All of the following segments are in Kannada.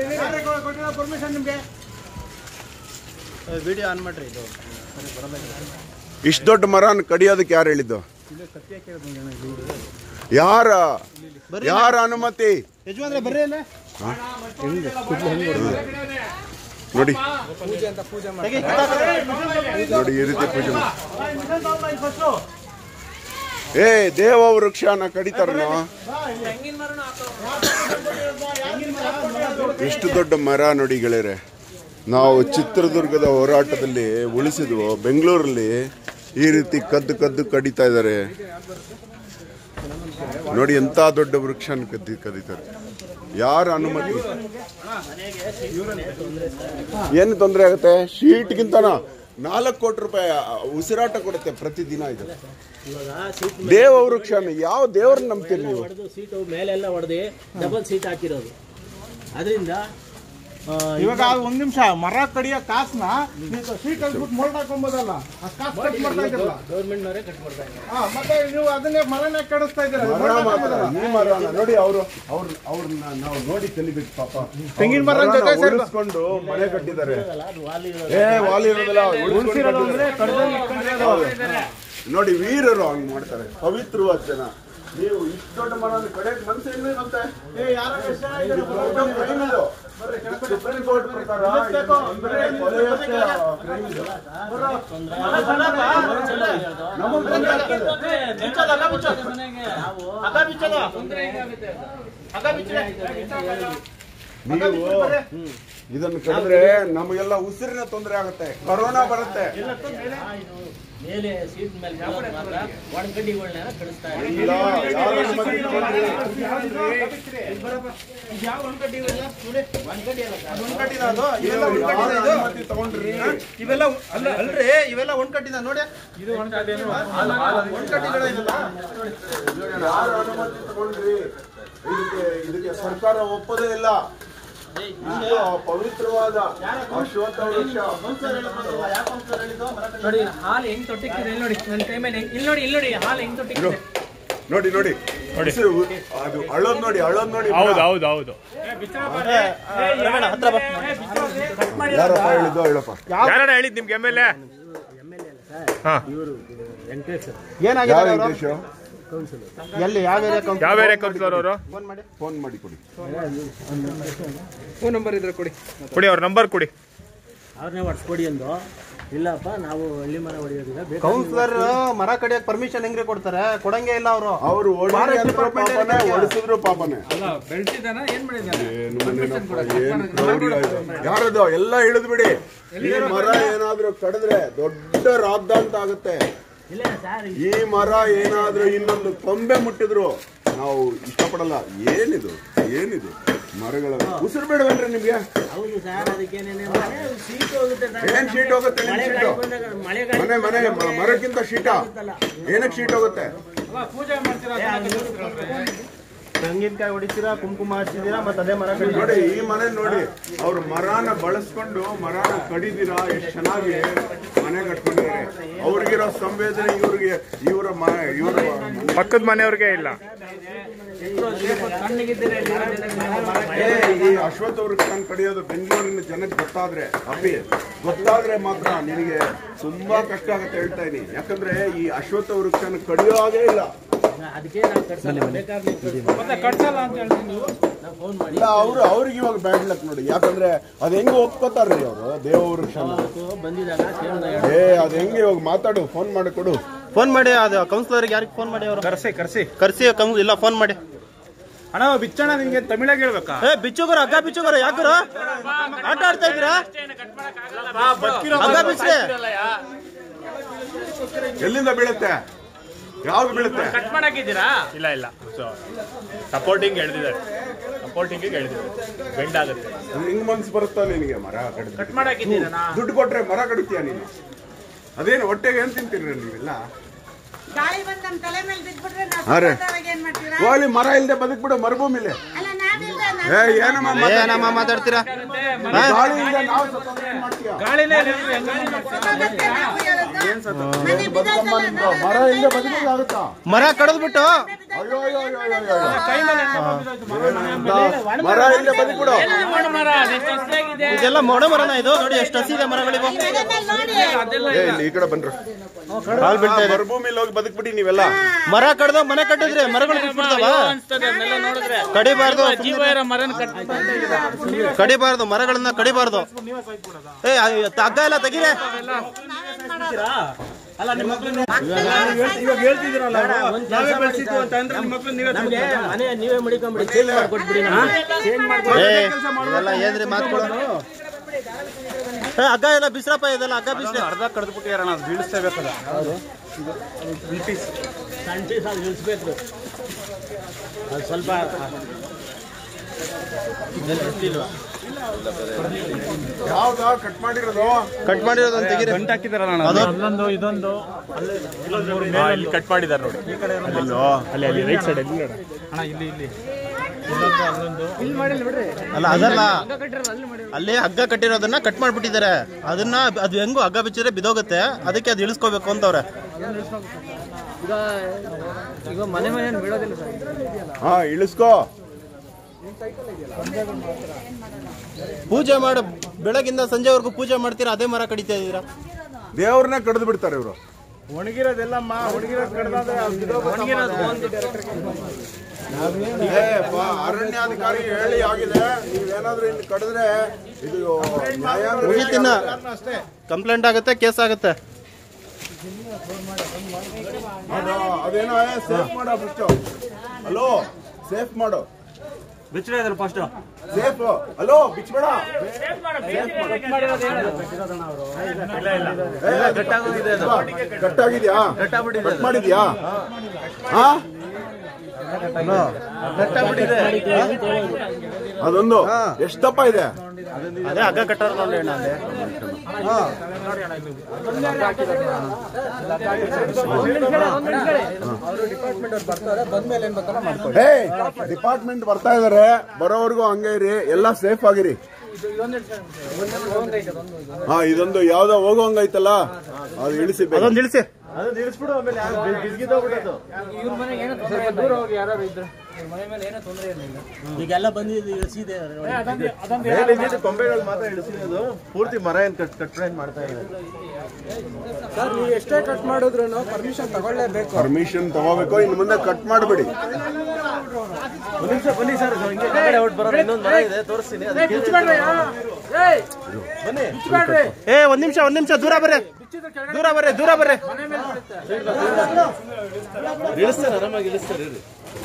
ಪರ್ಮಿಷನ್ ನಿಮ್ಗೆ ವಿಡಿಯೋ ಆನ್ ಮಾಡ್ರಿ ಇದು ಇಷ್ಟು ದೊಡ್ಡ ಮರನ ಕಡಿಯೋದಕ್ಕೆ ಯಾರು ಹೇಳಿದ್ದು ಯಾರ ಯಾರ ಅನುಮತಿ ಯಜಮಾನ್ರೆ ಬರ್ರಿ ಅಲ್ಲೇ ನೋಡಿ ತೆಗಿ ನೋಡಿ ಈ ರೀತಿ ಪೂಜೆ ಮಾಡಿ. ಏ ದೇವ ವೃಕ್ಷನ ಕಡಿತಾರನೋ ಎಷ್ಟು ದೊಡ್ಡ ಮರ ನೋಡಿ ಗೆಳೆಯರೆ ನಾವು ಚಿತ್ರದುರ್ಗದ ಹೋರಾಟದಲ್ಲಿ ಉಳಿಸಿದ್ವು ಬೆಂಗಳೂರಲ್ಲಿ ಈ ರೀತಿ ಕದ್ದು ಕದ್ದು ಕಡಿತಾ ಇದ್ದಾರೆ ನೋಡಿ ಎಂತ ದೊಡ್ಡ ವೃಕ್ಷನ ಕದ್ದಿ ಕದೀತಾರೆ ಯಾರ ಅನುಮತಿ ಏನು ತೊಂದರೆ ಆಗುತ್ತೆ ಶೀಟ್ಗಿಂತನ ನಾಲ್ಕು ಕೋಟಿ ರೂಪಾಯಿ ಉಸಿರಾಟ ಕೊಡುತ್ತೆ ಪ್ರತಿದಿನ ಇದು ದೇವ ವೃಕ್ಷನ ಯಾವ ದೇವ್ರನ್ನ ನಂಬ್ತೀರಿ ನೀವು ಹೊಡೆದು ಸೀಟು ಮೇಲೆಲ್ಲ ಹೊಡೆದು ಡಬಲ್ ಸೀಟ್ ಹಾಕಿರೋದು ಅದರಿಂದ ಇವಾಗ ಒಂದ್ ನಿಮಿಷ ಮರ ಕಡಿಯೋ ಕಾಸ್ನ ನೀವು ಸೀಟ್ ಹಾಕ್ಬಿಟ್ಟು ಮೋಲ್ಡ್ ಹಾಕೊಂಬೋದಲ್ಲ ಆ ಕಾಸ್ ಕಟ್ ಮಾಡ್ತಾ ಇದ್ರಲ್ಲ ಗೌರ್ಮೆಂಟ್ನವರೇ ಕಟ್ಕೊಡ್ತಾ ಇದ್ದಾರೆ ಹಾ, ಮತ್ತೆ ನೀವು ಅದನ್ನೇ ಮರನೇ ಕೆಡಿಸ್ತಾ ಇದ್ದೀರಾ ಮರ ಮಾತ್ರ ಈ ಮರನ ನೋಡಿ ಅವರು ಅವ್ರ ಅವ್ರನ್ನ ನಾವು ನೋಡಿ ಕಲಿಬೇಕು ಪಾಪ ತೆಂಗಿನ ಮರ ಅವ್ರ ಜೊತೆ ಮರನ ಸೇರ್ಕೊ- ಉಳಿಸ್ಕೊಂಡು ಮನೆ ಕಟ್ಟಿದ್ದಾರೆ ಅದು ವಾಲಿ ಏ ವಾಲಿ ಇರೋದಿಲ್ಲ ಉಳಿಸ್ಕೊಂಡು ಕಟ್ಟಿದ್ದಾರೆ. ನೋಡಿ ವೀರರು ಹಂಗ್ ಮಾಡ್ತಾರೆ ಪವಿತ್ರವಾದ ಜನ ನೀವು ಇಷ್ಟು ದೊಡ್ಡ ಮರ ಕಡೆಗೆ ಮನಸ್ಸು ಹೆಂಗಂತೆ ಇದು ದೊಡ್ಡ crime ಇದು. ಸುಪ್ರೀಂ ಕೋರ್ಟ್ ಪ್ರಕಾರ ಇದು ಅಂದ್ರೆ ಕೊಲೆಯಷ್ಟೇ crime ಇದು. ನಮಗ್ ತೊಂದ್ರೆ ಆಗ್ತದೆ. ನೀವು ಇದನ್ನು ಕಡಿದ್ರೆ ನಮಗೆಲ್ಲ ಉಸಿರಿನ ತೊಂದರೆ ಆಗುತ್ತೆ ಕೊರೋನಾ ಬರುತ್ತೆ ಮೇಲೆ ಸೀಟ್ ಮೇಲೆ ಬೀಳೋದು ಮಾತ್ರ ಒಣಗಡ್ಡಿಗಳನ್ನೆಲ್ಲ ಕಳಿಸ್ತಾ ಇದ್ದಾರೆ ಇಲ್ಲ ಯಾರ ಅನುಮತಿ ತಗೊಂಡ್ರಿ? ಇವೆಲ್ಲ ಯಾರ ಒಣ್ಕಟ್ಟಿದ ಇದು ಅನುಮತಿ ತಗೊಂಡ್ರಿ ಇವೆಲ್ಲ ಅಲ್ಲ ಅಲ್ರಿ ಇವೆಲ್ಲ ಒಣ್ಕಟ್ಟಿದ ನೋಡಿ ಇದು ಒಣ್ಕಟ್ಟಿಗಳ ಇದೆಲ್ಲ ಯಾರ ಅನುಮತಿ ತಗೊಂಡ್ರಿ ಇದಕ್ಕೆ ಇದಕ್ಕೆ ಸರ್ಕಾರ ಒಪ್ಪೋದೇ ಇಲ್ಲ ಇದು ಪವಿತ್ರವಾದ ಅಶ್ವತ್ಥ ವೃಕ್ಷ ನೋಡಿ ಹಾಲು ಹೆಂಗ್ ತೊಟ್ಟಿಕ್ಕಿದೆ ಇಲ್ಲಿ ನೋಡಿ ನನ್ನ ಟೈಮಲ್ಲಿ ಇಲ್ಲಿ ನೋಡಿ ಇಲ್ಲಿ ನೋಡಿ ಹಾಲು ಹೆಂಗ್ ತೊಟ್ಟಿಕ್ಕಿದೆ ನೋಡಿ ನೋಡಿ ಉಸಿರು ಉ- ಅದು ಅಳೋದ್ ನೋಡಿ ಅಳೋದ್ ನೋಡಿ ಹೌದು ಹೌದು ಹೌದು ಹತ್ರ ಬಾ ಯಾರಪ್ಪ ಹೇಳಿದ್ದು ಹೇಳಪ್ಪ ಯಾರಣ್ಣ ಹೇಳಿದ್ ನಿಮ್ಗೆ ಎಮ್ ಎಲ್ ಎ ಹಾ ಏನಾಗಿದೆ ಯಾವ ಅವ್ರು? ಉದ್ದೇಶ ಎಲ್ಲಿ ಯಾವ ಏರಿಯಾ ಕೌನ್ಸಿಲ್? ಯಾವ ಏರಿಯಾ ಕೌನ್ಸಿಲರ್ ಅವರು ಫೋನ್ ಮಾಡಿ ಫೋನ್ ಮಾಡಿ ಕೊಡಿ ಫೋನ್ ನಂಬರ್ ಇದ್ರೆ ಕೊಡಿ ಕೊಡಿ ಅವ್ರ ನಂಬರ್ ಕೊಡಿ ಅವ್ರನ್ನೇ ಹೊಡ್ಸ್ಕೊಡಿ ಅಂದು ಇಲ್ಲಪ್ಪ ನಾವು ಹಳ್ಳಿ ಮರ ಹೊಡೆಯೋದಿಲ್ಲ ಬೇಕಾದ್ರೆ ಕೌನ್ಸಿಲರ್ ಮರ ಕಡಿಯಕ್ ಪರ್ಮಿಷನ್ ಹೆಂಗ್ರಿ ಕೊಡ್ತಾರೆ ಕೊಡಂಗೆ ಇಲ್ಲ ಅವರು ಅವರು Forest ಓಡಿದ್ರು department ಪಾಪನೇ ಏನಿದೆ? ಓಡಿಸಿದ್ರು ಪಾಪನೇ ಅಲ್ಲ ಬೆಳ್ಸಿದಾನ ಏನ್ ಮಾಡಿದಾನ ಏನು ಮನೆನಪ್ಪ, ಏನು ಕ್ರೌಡಿ ಆಯ್ತು. ಯಾರದು ಎಲ್ಲ ಇಳಿದು ಬಿಡಿ ಈ ಮರ ಏನಾದ್ರೂ ಕಡಿದ್ರೆ ದೊಡ್ಡ ರಾದ್ದಾಂತ ಆಗುತ್ತೆ ಇಲ್ಲ ಸರ್ ಈ ಮರ ಏನಾದ್ರೂ ಇನ್ನೊಂದು ಕೊಂಬೆ ಮುಟ್ಟಿದ್ರು ನಾವು ಇಷ್ಟಪಡಲ್ಲ ಏನಿದು ಏನಿದು ಮರಗಳ ಉಸಿರು ಬೇಡವೇನ್ರಿ ನಿಮ್ಗೆ ಹೌದು ಸರ್ ಅದಕ್ಕೇನೇನೆ ಮನೆ ಸೀಟ್ ಹೋಗುತ್ತೆ ಸರ್ ಏನ್ ಶೀಟ್ ಹೋಗುತ್ತೆ ನಿಮ್ ಮಳೆಗಾಲ ಶೀಟು ಬಂದಾಗ ಮಳೆಗಾಲ ಮನೆ ಮನೆ ಮ- ಮರಕ್ಕಿಂತ ಶೀಟ ಏನಕ್ಕೆ ಶೀಟ್ ಹೋಗುತ್ತೆ ತೆಂಗಿನಕಾಯಿ ಹೊಡಿತೀರಾ ಕುಂಕುಮ ಹಚ್ಚಿದೀರಾ ಮತ್ತೆ ಅದೇ ಮರ ಕಡಿ ನೋಡಿ ಈ ಮನೆ ನೋಡಿ ಅವ್ರು ಮರಾನ ಬಳಸ್ಕೊಂಡು ಮರಾನ ಕಡಿದಿರಾ ಎಷ್ಟು ಚೆನ್ನಾಗಿ ಮನೆ ಕಟ್ಕೊಂಡಿದ್ದಾರೆ ಅವ್ರಿಗಿರೋ ಸಂವೇದನೆ ಇವ್ರಿಗೆ ಇವರ ಇವ್ರ ಪಕ್ಕದ ಮನೆಯವ್ರಿಗೆ ಇಲ್ಲ ಏ, ಈ ಅಶ್ವತ್ಥ ವೃಕ್ಷನ ಕಡಿಯೋದು ಬೆಂಗಳೂರಿನ ಜನಕ್ಕೆ ಗೊತ್ತಾದ್ರೆ ಅಪ್ಪಿ ಗೊತ್ತಾದ್ರೆ ಮಾತ್ರ ನಿನಗೆ ತುಂಬಾ ಕಷ್ಟ ಆಗುತ್ತೆ ಹೇಳ್ತಾ ಇದೀನಿ ಯಾಕಂದ್ರೆ ಈ ಅಶ್ವತ್ಥ ವೃಕ್ಷನ ಕಡಿಯೋ ಹಾಗೆ ಇಲ್ಲ ಅದಕ್ಕೆ ನಾವು ಕಟ್ಸಲ್ಲ ಬೇಕಾದ್ರೆ ನೀವು ಕಟ್ಸಿ. ಕಟ್ಸಲ್ಲ ಅಂತ ಹೇಳ್ತೀನಿ ನೀವು ನಾವು ಫೋನ್ ಮಾಡಿ ಇಲ್ಲ ಅವ್ರು ಅವ್ರಿಗೆ ಇವಾಗ ಬ್ಯಾಡ್ ಲಕ್ ನೋಡಿ ಯಾಕಂದ್ರೆ ಅದ್ ಹೆಂಗೆ ಒಪ್ಕೋತಾರ್ರಿ ಅವರು ದೇವ ವೃಕ್ಷನ ಅವತ್ತು ಬಂದಿದಾಗ ಕೇಳಿದಾಗ ಏ ಅದ್ ಹೆಂಗೆ ಇವಾಗ ಮಾತಾಡು ಫೋನ್ ಮಾಡಿ ಕೊಡು ಫೋನ್ ಮಾಡಿ ಅದು ಕೌನ್ಸಿಲರ್ಗೆ ಯಾರಿಗೆ ಫೋನ್ ಮಾಡಿ ಅವರು ಕರ್ಸಿ ಕರ್ಸಿ ಕರ್ಸಿ ಕೌನ್ ಇಲ್ಲ ಫೋನ್ ಮಾಡಿ ಅಣ್ಣ ಬಿಚ್ಚಣ್ಣ ನಿಮ್ಗೆ ತಮಿಳಾಗ ಹೇಳ್ಬೇಕಾ ಏ ಬಿಚ್ಚುಗರು ಹಗ್ಗ ಬಿಚ್ಚುಗರು ಯಾಕರು ಆಟ ಆಡ್ತಾ ಇದ್ದೀರಾ ಹಗ್ಗ ಬಿಚ್ಚ್ರಿ ಎಲ್ಲಿಂದ ಬೀಳುತ್ತೆ ಯಾವ್ದು ಬೀಳುತ್ತೆ ಕಟ್ ಮಾಡಾಕಿದ್ದೀರಾ ಇಲ್ಲ ಇಲ್ಲ ಸಪೋರ್ಟಿಂಗ್ ಹೇಳ್ತಿದ್ದಾರೆ ಸಪೋರ್ಟಿಂಗ್ ಹೇಳ್ತಿದ್ದಾರೆ ಬೆಂಡ್ ಆಗುತ್ತೆ ಅದು ಹೆಂಗ್ ಮನ್ಸು ಬರುತ್ತಾ ನಿನಗೆ ಮರ ಕಡಿದು ಕಟ್ ಮಾಡಾಕಿದ್ದೀರಾ ದುಡ್ಡು ಕೊಟ್ರೆ ಮರ ಕಡಿತೀಯ ನೀನು ಅದೇನು ಹೊಟ್ಟೆಗೆ ಏನ್ ತಿಂತೀರಿ ನೀವೆಲ್ಲ ಗಾಳಿ ಬಂದ್ ನಮ್ ತಲೆ ಮೇಲೆ ಬಿದ್ಬಿಟ್ರೆ ನಾವು ಹಾ ರೀ. ಸತ್ತೋದಾಗ ಏನ್ ಮಾಡ್ತೀರಾ ಹೋಗ್ಲಿ ಮರ ಇಲ್ದೆ ಬದುಕ್ಬಿಡು ಮರುಭೂಮಿಲಿ ಅಲ್ಲ ನಾವಿಲ್ಲ ಏ ಏನಮ್ಮ ಏನಮ್ಮ ಮಾತಾಡ್ತೀರಾ ಗಾಳಿ ಇಲ್ದೆ ನಾವು ಸತ್ತೋದ್ರೆ ಏನ್ ಮಾಡ್ತೀಯ ಗಾಳಿನೇ ನಾವು ಹೇಳೋದು ಮನೆ ಬದುಕಮ್ಮ ಬಿದ್ದೋಯ್ತಲ್ಲ, ನಿಮ್ದು ಮರ ಇಲ್ಲದೆ ಬದುಕೋದಾಗುತ್ತಾ ಮರ ಕಡಿದ್ಬಿಟ್ಟು ಅಯ್ಯೋ ಅಯ್ಯೋ ಅಯ್ಯೋ ಅಯ್ಯೋ ಅಯ್ಯೋ. ಮರ ಇಲ್ಲದೆ ಬದುಕ್ಬಿಡು ಇದೆಲ್ಲ ಮೊಣ ಮರನ ಇದು ನೋಡಿ ಎಷ್ಟು ಹಸಿದೆ ಮರಗಳಿವು ನೋಡಿ ಏ, ಇಲ್ಲಿ ಈ ಕಡೆ ಬನ್ರಿ ಕಾಲ್ ಬೀಳ್ತಾ ಇದೆ ಮರುಭೂಮಿಲಿ ಹೋಗಿ ಬದುಕ್ಬಿಡಿ ನೀವೆಲ್ಲ ಮರ ಕಡ್ದು ಮನೆ ಕಟ್ಟಿದ್ರೆ ಮರಗಳು ಬಿಟ್ಬಿಡ್ತಾವ ಕಡಿಬಾರ್ದು ಕಡಿಬಾರ್ದು ಮರಗಳನ್ನ ಕಡಿಬಾರ್ದು ಏ ಆ- ಹಗ್ಗ ಎಲ್ಲ ತೆಗೀರೆ ನಮ್ಗೆ ಮನೆ ನೀವೇ ಮಡಿಕೊಂಬಿಡಿ ಚೇಂಜ್ ಮಾಡ್ಕೊಟ್ಬಿಡಿ ನಮ್ಗೆ ಏ ಇದೆಲ್ಲ ಏನ್ರಿ ಮಾತುಗಳು ಏ ಹಗ್ಗ ಎಲ್ಲ ಬಿಸ್ರಪ್ಪ ಇದೆಲ್ಲ ಹಗ್ಗ ಬಿಸ್ರೆ ಅರ್ಧ ಕಡ್ದ್ಬಿಟ್ಟಿಯಾರಣ ಬೀಳಿಸ್ತೇಬೇಕಲ್ಲ ಸಣ್ಣ ಪೀಸ್ ಅದು ಇಳಿಸ್ಬೇಕು ಅದು ಸ್ವಲ್ಪ ಯಾವ್ದ ಕಟ್ ಮಾಡಿರೋದು ಕಟ್ ಮಾಡಿರೋದನ್ನ ತೆಗೀರಿ ಅದು ಅಲ್ಲೊಂದು ಇದೊಂದು ಹಾ, ಇಲ್ಲಿ ಕಟ್ ಮಾಡಿದ್ದಾರೆ ನೋಡಿ ಅಲ್ಲಿ ಅಲ್ಲಿ ರೈಟ್ ಸೈಡ್ ಅಲ್ಲಿ ಅಣ್ಣ ಇಲ್ಲಿ ಇಲ್ಲಿ ಇಲ್ಲೊಂದು ಅಲ್ಲೊಂದು ಅಲ್ಲ ಅದಲ್ಲ ಅಲ್ಲಿ ಹಗ್ಗ ಕಟ್ಟಿರೋದನ್ನ ಕಟ್ ಮಾಡ್ಬಿಟ್ಟಿದ್ದಾರೆ ಅದನ್ನ ಅದು ಹೆಂಗು ಹಗ್ಗ ಬಿಚ್ಚಿದ್ರೆ ಬಿದೋಗುತ್ತೆ ಅದಕ್ಕೆ ಅದು ಇಳಿಸ್ಕೋಬೇಕು ಅಂತವ್ರೆ ಈಗ ಮನೆ ಮನೆ ಬೀಳೋದಿಲ್ಲ ಸರ್ ಹಾ ಇಳಿಸ್ಕೋ ಪೂಜೆ ಮಾಡ ಬೆಳಗಿಂದ ಸಂಜೆವರೆಗೂ ಪೂಜೆ ಮಾಡ್ತೀರಾ ಅದೇ ಮರ ಕಡಿತಾ ಇದೀರಾ ದೇವ್ರನ್ನೇ ಕಡ್ದು ಬಿಡ್ತಾರೆ ಇವರು ಒಣಗಿರೋದೆಲ್ಲಮ್ಮ ಒಣಗಿರೋದು ಕಡ್ದಾದ್ರೆ ಅದು ಬಿದ್ದೋಗುತ್ತೆ. ಏ, ಪ- ಅರಣ್ಯಾಧಿಕಾರಿ ಹೇಳಿ ಆಗಿದೆ ನೀವೇನಾದ್ರೂ ಇಲ್ಲಿ ಕಡಿದ್ರೆ ಇದು ನ್ಯಾಯಾಂಗ ಮುಗಿತಿನ್ನ ಅಷ್ಟೇ ಕಂಪ್ಲೇಂಟ್ ಆಗುತ್ತೆ ಕೇಸ್ ಆಗುತ್ತೆ ಅದು ಅದೇನೋ ಸೇಫ್ ಮಾಡೋ ಫಸ್ಟ್ ಹಲೋ ಸೇಫ್ ಮಾಡು ಸೇಫ್ ಹಲೋ ಬಿಚ್ಬೇಡ ಕಟ್ಟಾಗಿದ್ಯಾ ಕಟ್ ಮಾಡಿದ್ಯಾ ಹಾ ಅದೊಂದು ಎಷ್ಟಪ್ಪ ಇದೆ ಅದೇ ಹಗ್ಗ ಕಟ್ಟಾರ ನೋಡಿ ಅಣ್ಣ ಅಲ್ಲಿ ಹೇ ಡಿಪಾರ್ಟ್ಮೆಂಟ್ ಬರ್ತಾ ಇದಾರೆ ಬರೋವರೆಗೂ ಹಂಗೆ ಇರಿ ಎಲ್ಲ ಸೇಫ್ ಆಗಿರಿ ಹಾ ಇದೊಂದು ಯಾವ್ದೋ ಹೋಗೋಂಗೈತಲ್ಲ ಅದು ಇಳಿಸಿ ಬೇಗ. ಅದೊಂದು ಇಳಿಸಿ ಇವ್ರ ಮನೆಗೆ ಏನೋ ಸ್ವಲ್ಪ ದೂರ ಹೋಗಿ ಯಾರು ಇದ್ರೆ ಇವ್ರ ಮನೆ ಮೇಲೆ ಏನೋ ತೊಂದರೆ ಇರಲಿಲ್ಲ ಈಗೆಲ್ಲ ಬಂದಿದ್ದು ಇಳಿಸಿದೆ ಕೊಂಬೆಗಳು ಮಾತ್ರ ಇಳಿಸಿರೋದು ಪೂರ್ತಿ ಮರ ಏನ್ ಕಟ್ ಕಟ್ ಮಾಡ್ತಾ ಇದೆ ಸರ್ ನೀವು ಎಷ್ಟೇ ಕಟ್ ಮಾಡಿದ್ರು ಪರ್ಮಿಷನ್ ತಗೊಳ್ಳೇಬೇಕು ಪರ್ಮಿಷನ್ ತಗೋಬೇಕು ಇನ್ನು ಮುಂದೆ ಕಟ್ ಮಾಡಬೇಡಿ ಬನ್ನಿ ಸರ್ ಇನ್ನೊಂದು ಮರ ಇದೆ ತೋರಿಸ್ತೀನಿ ಏ ಒಂದ್ ನಿಮಿಷ ಒಂದ್ ನಿಮಿಷ ದೂರ ಬರ್ರಿ ದೂರ ಬರ್ರಿ ದೂರ ಬರ್ರಿ ಇಳಿಸ್ತಾರೆ ಆರಾಮಾಗಿ ಇಳಿಸ್ತಾರೆ ಇರ್ರಿ.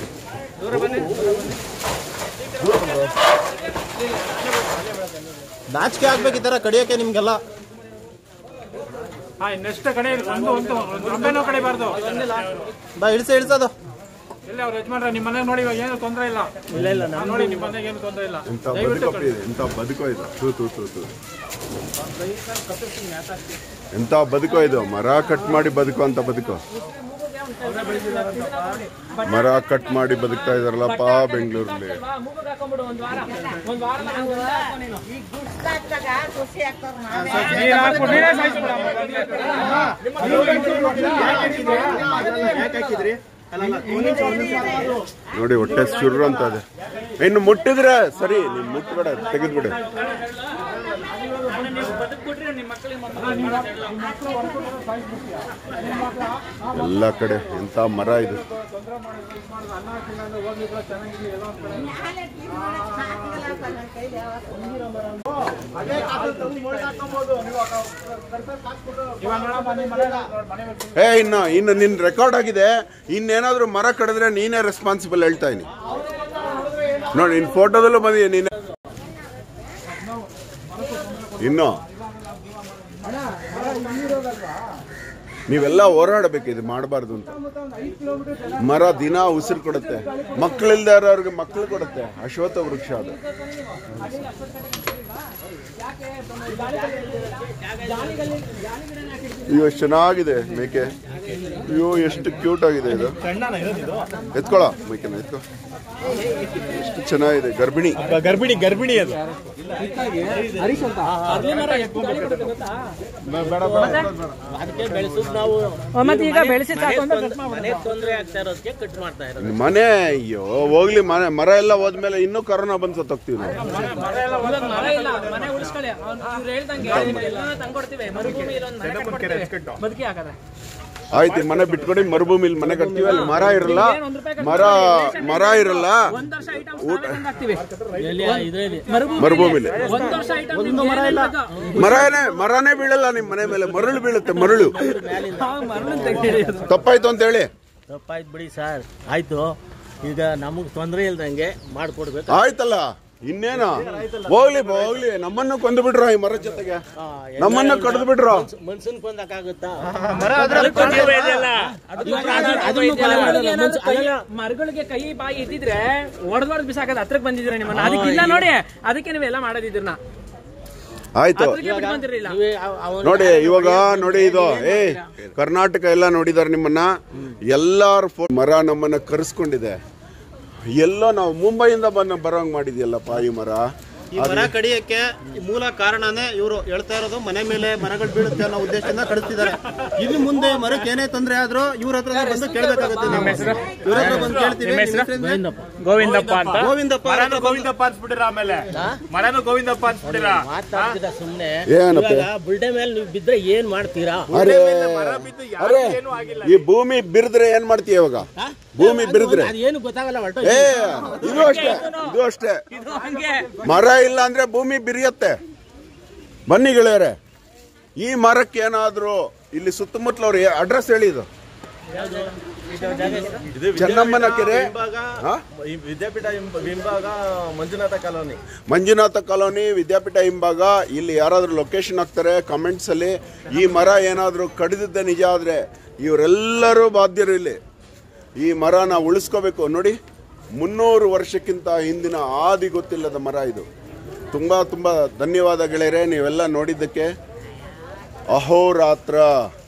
ನಾಚಿಕೆ ಆಗ್ಬೇಕು ಈ ತರ ಕಡಿಯೋಕೆ ನಿಮ್ಗೆಲ್ಲ ಹಾ ನೆಕ್ಸ್ಟ್ ಕಡೆ ಒಂದು ಒಂದು ಒಂದು ಗೊಂಬೆನೂ ಕಡಿಬಾರ್ದು ಬಾ ಇಳಿಸ ಇಳಿಸೋದು ಇಲ್ಲ ಅವ್ರ ಯಜಮಾನ್ರ ನಿಮ್ಮ ಮನೆ ನೋಡಿ ಇವಾಗ ಏನು ತೊಂದರೆ ಇಲ್ಲ ಇಲ್ಲ ಇಲ್ಲ ನಾನು ನೋಡಿ ನಿಮ್ಮ ಮನೆಗೆ ಏನು ತೊಂದರೆ ಇಲ್ಲ ಇಂಥ ಬದುಕಪ್ಪ ಇದೆ ಇಂಥ ಬದುಕೋ ಇದು ತೂ ತೂ ತೂ ತೂ ಎಂತ ಬದುಕೋ ಇದು ಮರ ಕಟ್ ಮಾಡಿ ಬದುಕೋ ಅಂತ ಬದುಕೋ ಮರ ಕಟ್ ಮಾಡಿ ಬದುಕ್ತಾ ಇದಾರಲ್ಲಪ್ಪ ಬೆಂಗಳೂರಲ್ಲಿ ಮೂಗಕ್ಕೆ ಹಾಕೊಂಡ್ಬಿಡು ಒಂದು ವಾರ ಒಂದು ವಾರ ಈಗ ಗುಡ್ಸ್ಲಾಕ್ದಾಗ ಸೊಸೆ ಹಾಕ್ತಾರ ನಾವೇ ನೀರು ಹಾಕ್ಬಿಟ್ಟು ನೀರೇ ಸಾಯಿಸ್ಬಿಡಮ್ಮ. ನೋಡಿ ಹೊಟ್ಟೆ ಸುರ್ರು ಅಂತ ಇದೆ ಇನ್ನು ಮುಟ್ಟಿದ್ರೆ ಸರಿ ನೀನ್ ಮುಟ್ಬೇಡ ತೆಗೆದ್ಬಿಡು ಎಲ್ಲ ಕಡೆ ಎಂತ ಮರ ಇದು ನಾಳೆ ಕ್ಲೀನ್ ಮಾಡಕ್ ಸಾಕಾಗಲ್ಲಪ್ಪ ನನ್ನ ಕೈಲಿ ಯಾವತ್ತೂ. ಅದೇ ಕಾಸಲ್ಲಿ ತಂದು ಮೊಳ್ಳು ಹಾಕ್ಕೊಬೋದು. ನೀವು ಆ ಕರ್ಸಲ್ಲಿ ಹಾಕ್ಬಿಟ್ಟು ಇವಾಗ ನೋಡಮ್ಮ ನಿಮ್ಮ ಮನೆಗೆ ಮನೆ ಮೇಲೆ ಏ ಇನ್ನು ಇನ್ನು ನಿನ್ ರೆಕಾರ್ಡ್ ಆಗಿದೆ ಇನ್ನೇನಾದ್ರೂ ಮರ ಕಡಿದ್ರೆ ನೀನೇ ರೆಸ್ಪಾನ್ಸಿಬಲ್ ಹೇಳ್ತಾ ಇದೀನಿ ನೋಡಿ ನಿನ್ ಫೋಟೋದಲ್ಲೂ ಬಂದಿದೆ ನೀನೆ ಇನ್ನು ನೀವೆಲ್ಲ ಹೋರಾಡಬೇಕು ಇದು ಮಾಡಬಾರ್ದು ಅಂತ ಮರ ದಿನ ಉಸಿರು ಕೊಡುತ್ತೆ ಮಕ್ಕಳಿಲ್ದೇ ಇರೋರಿಗೆ ಮಕ್ಕಳು ಕೊಡುತ್ತೆ ಅಶ್ವತ್ಥ ವೃಕ್ಷ ಅದು ಅಯ್ಯೋ ಎಷ್ಟು ಚೆನ್ನಾಗಿದೆ ಮೇಕೆ ಅಯ್ಯೋ ಎಷ್ಟು ಕ್ಯೂಟ್ ಆಗಿದೆ ಇದು ಎತ್ಕೊಳ ಮೇಕೆನ ಎತ್ಕೊ ಎಷ್ಟು ಚೆನ್ನಾಗಿದೆ ಗರ್ಭಿಣಿ ಗರ್ಭಿಣಿ ಗರ್ಭಿಣಿ ಅದು ಅದಕ್ಕೆ ಬೆಳೆಸೋದು ನಾವು ಮತ್ತೆ ಈಗ ಬೆಳೆಸಿ ಸಾಕು ಅಂತ cut ಮಾಡ್ಬಿಡು. ಮನೆಗೆ ತೊಂದರೆ ಆಗ್ತಾ ಇರೋದಕ್ಕೆ ಕಟ್ ಮಾಡ್ತಾ ಇರೋದು ಮನೆ ಅಯ್ಯೋ ಹೋಗ್ಲಿ ಮನೆ ಮರ ಎಲ್ಲ ಹೋದ್ಮೇಲೆ ಇನ್ನೂ ಕರೋನಾ ಬಂದು ಸತ್ತೋಗ್ತೀವಿ ನಾವು ಇವಾಗ ಮರ ಇಲ್ಲ ಮನೆ ಉಳಿಸ್ಕೊಳ್ಳಿ ಅವ್ನು ಇವ್ರು ಹೇಳ್ದಂಗೆ ಎಲ್ಲಾನು ತಂದ್ಕೊಡ್ತೀವಿ ಮರುಭೂಮಿ ಇರೋ ಒಂದ್ ಮನೆ ಕಟ್ಕೊಡ್ತೀವಿ. ಬದುಕಿ ಹಾಕದೆ ಆಯ್ತು ಈ ಮನೆ ಬಿಟ್ಕೊಡಿ ಮರುಭೂಮಿಲಿ ಮನೆ ಕಟ್ತೀವಿ ಅಲ್ಲಿ ಮರ ಇರಲ್ಲ ಮರ ಮರ ಇರಲ್ಲ ಒಂದ್ ವರ್ಷ ಐಟಮ್ ಹಾಕ್ತಿವಿ ಎಲ್ಲಿ ಇದ್ರಲ್ಲಿ ಮರುಭೂಮಿಲಿ ಒಂದ್ ವರ್ಷ ಐಟಮ್ ಮರ ಇಲ್ಲ ಮರನೇ ಮರನೇ ಬೀಳಲ್ಲ ನಿಮ್ ಮನೆ ಮೇಲೆ ಮರಳು ಬೀಳುತ್ತೆ ಮರಳು ಮರಳು ತೆಗ್ದಿರಿ ಅದು. ತಪ್ಪಾಯ್ತು ಅಂತ ಹೇಳಿ ತಪ್ಪಾಯ್ತು ಬಿಡಿ ಸರ್ ಆಯ್ತು ಈಗ ನಮಗೆ ತೊಂದರೆ ಇಲ್ದಂಗೆ ಮಾಡ್ಕೊಡ್ಬೇಕು ಆಯ್ತಲ್ಲ ಇನ್ನೇನು ಹೋಗ್ಲಿ ಹೋಗ್ಲಿ ನಮ್ಮನ್ನು ಕೊಂದು ಬಿಡ್ರ ಈ ಮರದ ಜೊತೆಗೆ ನಮ್ಮನ್ನ ಕಡ್ದು ಬಿಡ್ರು ಮನ್ಸನ್ ಕೊಂದಕ್ಕಾಗುತ್ತಾ ಮರಗಳಿಗೆ ಏನಾದ್ರು ಕೈ- ಮರಗಳಿಗೆ ಕೈ ಬಾಯಿ ಇದ್ದಿದ್ರೆ ಹೊಡೆದ್ ಹೊಡೆದ್ ಬಿಸಾಕದ ಹತ್ರಕ್ ಬಂದಿದ್ರೆ ನಿಮ್ಮನ್ನ ಅದಕ್ಕಿಲ್ಲ ನೋಡಿ ಅದಕ್ಕೆ ನೀವೆಲ್ಲ ಮಾಡೋದಿದ್ರನ್ನ ಆಯ್ತು ಹತ್ರಕ್ಕೆ ಬಿಟ್ಕೊಂತಿರ್ಲಿಲ್ಲ ನೋಡಿ ಇವಾಗ ನೋಡಿ ಇದು ಏ ಕರ್ನಾಟಕ ಎಲ್ಲ ನೋಡಿದಾರೆ ನಿಮ್ಮನ್ನ ಎಲ್ಲಾರು ಫೋ- ಮರ ನಮ್ಮನ್ನ ಕರೆಸ್ಕೊಂಡಿದೆ ಎಲ್ಲೋ ನಾವು ಮುಂಬೈಯಿಂದ ಬಂದು ಬರೋಂಗ್ ಮಾಡಿದ್ಯಲ್ಲಪ್ಪ ಈ ಮರ ಈ ಮರ ಕಡಿಯಕ್ಕೆ ಮೂಲ ಕಾರಣನೇ ಇವರು ಹೇಳ್ತಾ ಇರೋದು ಮನೆ ಮೇಲೆ ಮರಗಳು ಬೀಳುತ್ತೆ ಅನ್ನೋ ಉದ್ದೇಶದಿಂದ ಕಡಿಸ್ತಿದ್ದಾರೆ ಇನ್ನು ಮುಂದೆ ಮರಕ್ಕೆ ಏನೇ ತೊಂದರೆ ಆದ್ರೂ ಇವ್ರ ಹತ್ರ ಬಂದು ಕೇಳ್ಬೇಕಾಗುತ್ತೆ ನಾವು. ಇವ್ರ ಹತ್ರ ಬಂದು ಕೇಳ್ತೀವಿ ನಿಮ್ಮ ಹೆಸ್ರೇನು? ಗೋವಿಂದಪ್ಪ ಅಂತ ಗೋವಿಂದಪ್ಪ ಮರನು ಗೋವಿಂದಪ್ಪ ಅನ್ಸ್ಬಿಟ್ಟಿರ ಆಮೇಲೆ ಮರನು ಗೋವಿಂದಪ್ಪ ಅನ್ಸ್ಬಿಟ್ಟಿರ ಮಾತಾಡ್ತಿದ್ದ ಸುಮ್ನೆ ಏನಪ್ಪ ಇವಾಗ ಬುಲ್ಡೆ ಮೇಲೆ ನೀವು ಬಿದ್ರೆ ಏನ್ ಮಾಡ್ತೀರಾ ಅರೆ ಅರೆ ಈ ಭೂಮಿ ಬಿರಿದ್ರೆ ಏನ್ ಮಾಡ್ತೀಯ ಇವಾಗ ಭೂಮಿ ಬಿರಿದ್ರೆ ಅದೇನು ಗೊತ್ತಾಗಲ್ಲ ಹೊರಟು ಏ ಇದು ಅಷ್ಟೇ ಇದು ಅಷ್ಟೇ ಮರ ಇಲ್ಲ ಅಂದ್ರೆ ಭೂಮಿ ಬಿರಿಯತ್ತೆ ಬನ್ನಿ ಗೆಳೆಯರೆ ಈ ಮರಕ್ಕೆ ಏನಾದ್ರು ಇಲ್ಲಿ ಸುತ್ತಮುತ್ತಲ ಅವ್ರ ಅಡ್ರೆಸ್ ಹೇಳಿದು ಚೆನ್ನಮ್ಮನ ಕೆರೆ ಹಾ? ವಿದ್ಯಾಪೀಠ ಹಿಂಭಾಗ ಮಂಜುನಾಥ ಕಾಲೋನಿ ಮಂಜುನಾಥ ಕಾಲೋನಿ ವಿದ್ಯಾಪೀಠ ಹಿಂಭಾಗ ಇಲ್ಲಿ ಯಾರಾದ್ರೂ ಲೊಕೇಶನ್ ಹಾಕ್ತಾರೆ ಕಮೆಂಟ್ಸ್ ಅಲ್ಲಿ ಈ ಮರ ಏನಾದ್ರೂ ಕಡಿದಿದ್ದೆ ನಿಜ ಆದ್ರೆ ಇವರೆಲ್ಲರೂ ಬಾಧ್ಯರು ಇಲ್ಲಿ ಈ ಮರನ ಉಳಿಸ್ಕೋಬೇಕು ನೋಡಿ ಮುನ್ನೂರು ವರ್ಷಕ್ಕಿಂತ ಹಿಂದಿನ ಆದಿ ಗೊತ್ತಿಲ್ಲದ ಮರ ಇದು ತುಂಬ ತುಂಬ ಧನ್ಯವಾದ ಗೆಳೆಯರೆ ನೀವೆಲ್ಲ ನೋಡಿದ್ದಕ್ಕೆ ಅಹೋರಾತ್ರ